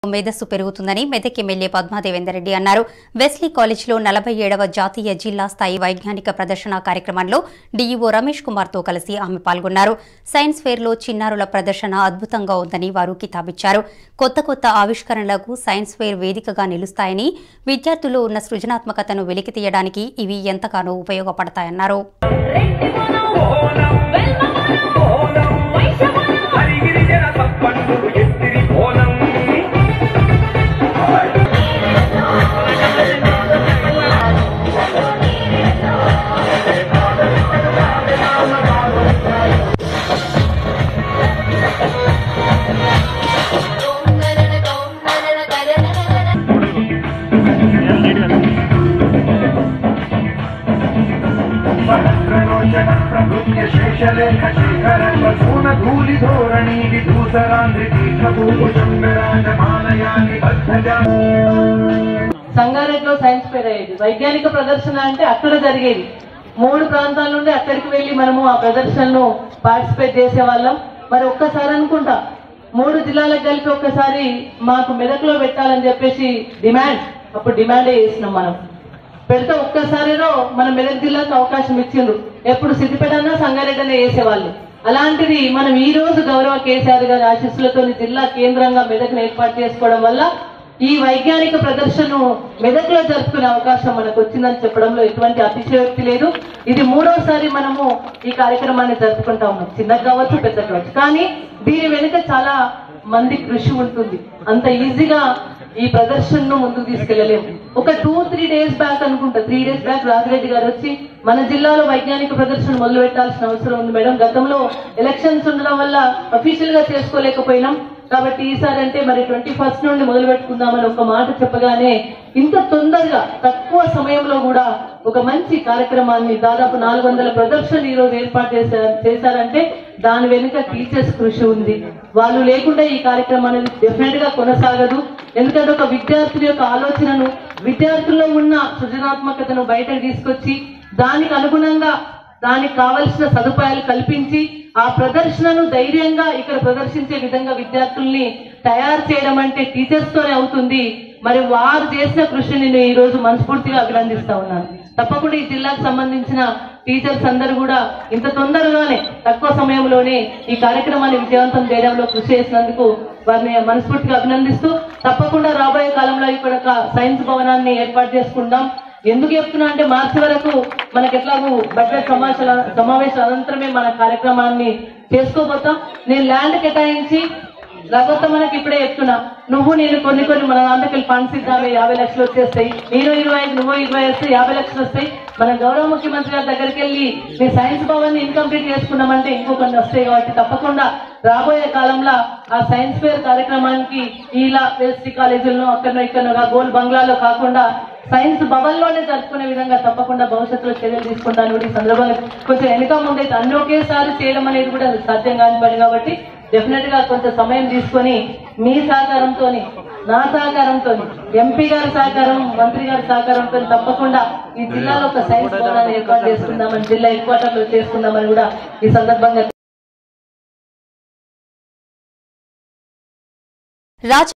మేధస్సు పెరుగుతుందని మెదక్ ఎమ్మెల్యే పద్మాదేవేందర్ రెడ్డి అన్నారు వెస్లీ కాలేజ్లో నలభై ఏడవ జాతీయ జిల్లా స్థాయి వైజ్ఞానిక ప్రదర్శన కార్యక్రమంలో డీఈఓ రమేష్ కుమార్తో కలిసి ఆమె పాల్గొన్నారు సైన్స్ ఫేర్లో చిన్నారుల ప్రదర్శన అద్భుతంగా ఉందని వారు కితాబిచ్చారు కొత్త కొత్త ఆవిష్కరణలకు సైన్స్ ఫేర్ వేదికగా నిలుస్తాయని విద్యార్థుల్లో ఉన్న సృజనాత్మకతను వెలికి తీయడానికి ఇవి ఎంతగానో ఉపయోగపడతాయన్నారు హరిగిరిజన తప్పండు ఎత్తిరి బోనం శేషలేఖ శేఖర ప్రసూన ధూళి ధోరణి విధూసరాంధ్రి దీర్ఘభూషంగరాజమాలయాని బద్ధజా సంగారెడ్డిలో సైన్స్ ఫేర్ అయ్యేది వైజ్ఞానిక ప్రదర్శన అంటే అక్కడ జరిగేది మూడు ప్రాంతాల నుండి అక్కడికి వెళ్ళి మనము ఆ ప్రదర్శనను పార్టిసిపేట్ చేసే వాళ్ళం మరి ఒక్కసారి అనుకుంటా మూడు జిల్లాలకు కలిపి ఒక్కసారి మాకు మెదక్లో పెట్టాలని చెప్పేసి డిమాండ్ అప్పుడు డిమాండే చేసినాం మనం పెడితే ఒక్కసారిలో మన మెదక్ జిల్లాకు అవకాశం ఇచ్చిండ్రు ఎప్పుడు సిద్దిపేట అన్నా సంగారెడ్డి అనే వేసేవాళ్ళు అలాంటిది మనం ఈ రోజు గౌరవ కేసీఆర్ గారి ఆశీస్సులతో జిల్లా కేంద్రంగా మెదక్ను ఏర్పాటు చేసుకోవడం వల్ల ఈ వైజ్ఞానిక ప్రదర్శనను మెదక్లో జరుపుకునే అవకాశం మనకు వచ్చిందని చెప్పడంలో ఎటువంటి అతిశయోక్తి లేదు ఇది మూడోసారి మనము ఈ కార్యక్రమాన్ని జరుపుకుంటా ఉన్నాం చిన్నగా కావచ్చు పెద్దగా కావచ్చు కానీ దీని వెనుక చాలా మంది కృషి ఉంటుంది అంత ఈజీగా ఈ ప్రదర్శనను ముందుకు తీసుకెళ్లలేము ఒక టూ త్రీ డేస్ బ్యాక్ అనుకుంటా త్రీ డేస్ బ్యాక్ రాజిరెడ్డి గారు వచ్చి మన జిల్లాలో వైజ్ఞానిక ప్రదర్శన మొదలు పెట్టాల్సిన అవసరం ఉంది మేడం గతంలో ఎలక్షన్స్ ఉండడం వల్ల అఫీషియల్ గా చేసుకోలేకపోయినాం కాబట్టి ఈసారి అంటే మరి ట్వంటీ ఫస్ట్ నుండి మొదలు పెట్టుకుందామని ఒక మాట చెప్పగానే ఇంత తొందరగా తక్కువ సమయంలో కూడా ఒక మంచి కార్యక్రమాన్ని దాదాపు నాలుగు వందల ప్రదర్శనలు ఈ రోజు ఏర్పాటు చేశారు చేశారంటే దాని వెనుక టీచర్స్ కృషి ఉంది వాళ్ళు లేకుండా ఈ కార్యక్రమం అనేది డెఫినెట్ గా కొనసాగదు ఎందుకంటే ఒక విద్యార్థుల యొక్క ఆలోచనను విద్యార్థుల్లో ఉన్న సృజనాత్మకతను బయటకు తీసుకొచ్చి దానికి అనుగుణంగా దానికి కావలసిన సదుపాయాలు కల్పించి ఆ ప్రదర్శనను ధైర్యంగా ఇక్కడ ప్రదర్శించే విధంగా విద్యార్థుల్ని తయారు చేయడం అంటే టీచర్స్ తోనే అవుతుంది మరి వారు చేసిన కృషిని నేను ఈ రోజు మనస్ఫూర్తిగా అభినందిస్తా ఉన్నాను తప్పకుండా ఈ జిల్లాకు సంబంధించిన టీచర్స్ అందరూ కూడా ఇంత తొందరగానే తక్కువ సమయంలోనే ఈ కార్యక్రమాన్ని విజయవంతం చేయడంలో కృషి చేసినందుకు వారిని మనస్ఫూర్తిగా అభినందిస్తూ తప్పకుండా రాబోయే కాలంలో ఇక్కడ ఒక సైన్స్ భవనాన్ని ఏర్పాటు చేసుకుందాం ఎందుకు చెప్తున్నా అంటే మార్చి వరకు మనకి ఎట్లాగూ బడ్జెట్ సమావేశాల సమావేశాల అనంతరమే మన కార్యక్రమాన్ని చేసుకోబోతాం నేను ల్యాండ్ కేటాయించి లేకపోతే మనకి ఇప్పుడే చెప్తున్నా నువ్వు నేను కొన్ని కొన్ని మన దాంట్లోకి ఫండ్స్ ఇద్దామే యాభై లక్షలు వచ్చేస్తాయి నేను ఇరవై ఐదు నువ్వు ఇరవై వస్తే యాభై లక్షలు వస్తాయి మన గౌరవ ముఖ్యమంత్రి గారి దగ్గరికి వెళ్ళి మీ సైన్స్ భవన్ ఇన్కంప్లీట్ చేసుకున్నామంటే ఇంకో కొన్ని వస్తాయి కాబట్టి తప్పకుండా రాబోయే కాలంలో ఆ సైన్స్ ఫేర్ కార్యక్రమానికి ఇలా ఎస్టీ కాలేజీల్లో అక్కడనో ఇక్కడనో గోల్ బంగ్లాలో కాకుండా సైన్స్ భవన్ లోనే జరుపుకునే విధంగా తప్పకుండా భవిష్యత్తులో చర్యలు తీసుకుంటాను కూడా ఈ సందర్భంగా కొంచెం వెనుక ముందైతే అన్ని ఒకేసారి చేయడం అనేది కూడా సాధ్యం కాని పని కాబట్టి డెఫినెట్ గా కొంచెం సమయం తీసుకొని మీ సహకారంతో నా సహకారంతో ఎంపీ గారి సహకారం మంత్రి గారి సహకారంతో తప్పకుండా ఈ జిల్లాలో ఒక సైన్స్ భవనాన్ని ఏర్పాటు చేసుకుందామని జిల్లా హెడ్ క్వార్టర్ లో చేసుకుందామని కూడా ఈ సందర్భంగా రాజ్